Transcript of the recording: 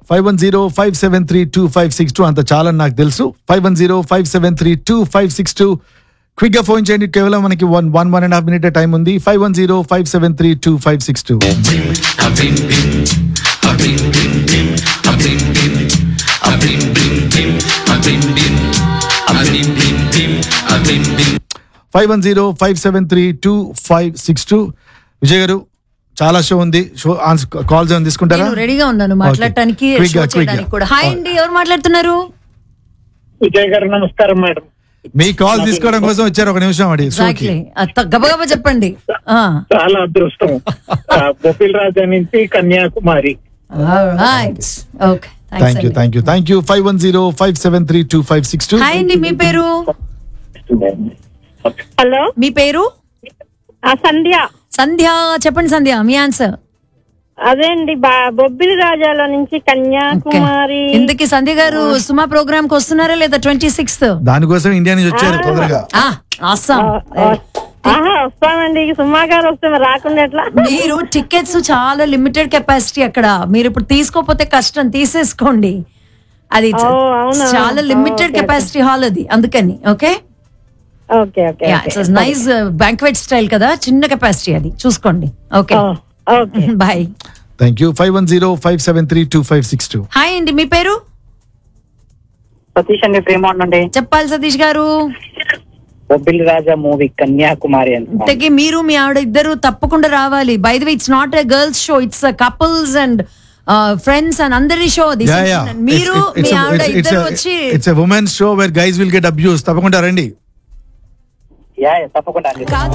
Five one zero five seven three two five six two అంత చాలా నాకు తెలుసు five one zero five seven three two five six two quick గా phone చేయండి కేవలం మనకి one one one and half minute time ఉంది five one zero five seven three two five six two five one zero five seven three two five six two Vijay గారు చాలా show ఉంది show calls ఏమైనా తీసుకుంటారా నేను రెడీగా ఉన్నాను మాట్లాడటానికి Quick గా, షో quick గా. చేయడానికి కూడా హాయ్ అండి ఎవరు మాట్లాడుతున్నారు విజయ్ గారు నమస్కారం మేడం మీ కాల్ తీసుకోవడం కోసం వచ్చారు ఒక నిమిషం అడి షోకి ఎగ్జాక్ట్లీ గబగబా చెప్పండి ఆ చాలా అదృష్టం ఆ, బొపిల్ రాజా నుంచి Kanyakumari okay thank you thank you thank you five one zero five seven three two five six two hi అండి మీ పేరు హలో మీ పేరు ఆ సంధ్య సంధ్య చెప్పండి సంధ్య మీ ఆన్సర్ అదే అండి బా- బొబ్బిలి రాజాల నుంచి కన్యాకుమారి ఇంతకీ సంధ్య గారు సుమా ప్రోగ్రామ్ కి వస్తున్నారా లేదా ట్వంటీ సిక్స్త్ దానికోసం ఇండియా నుంచి వచ్చారు తొందరగా ఆసాం ఆహా వస్తామండి సుమా గారు వస్తే మరి రాకుండా ఎట్లా మీరు టికెట్స్ చాలా లిమిటెడ్ కెపాసిటీ అక్కడ మీరు ఇప్పుడు తీసుకోపోతే కష్టం తీసేసుకోండి అది ఓ, అవునా? చాలా లిమిటెడ్ ఓకే, కెపాసిటీ హాల్ అది అందుకని okay okay okay it's nice banquet style కదా చిన్న కెపాసిటీ అది చూసుకోండి okay okay bye thank you five one zero five seven three two five six two hi అండి మీ పేరు సతీష్ అండి ప్రేమ అండి చెప్పాలి సతీష్ గారు బొబ్బిలి రాజా మూవీ కన్యాకుమారి అని ఇంతకీ మీరు మీ ఆవిడ ఇద్దరు తప్పకుండా రావాలి by the way it's not a girls show it's couples and friends and అందరి షో యా యా మీరు మీ ఆవిడ ఇద్దరు వచ్చి it's women's show where guys will get abuse తప్పకుండా రండి యా యా, తప్పకుండా అండి కాదు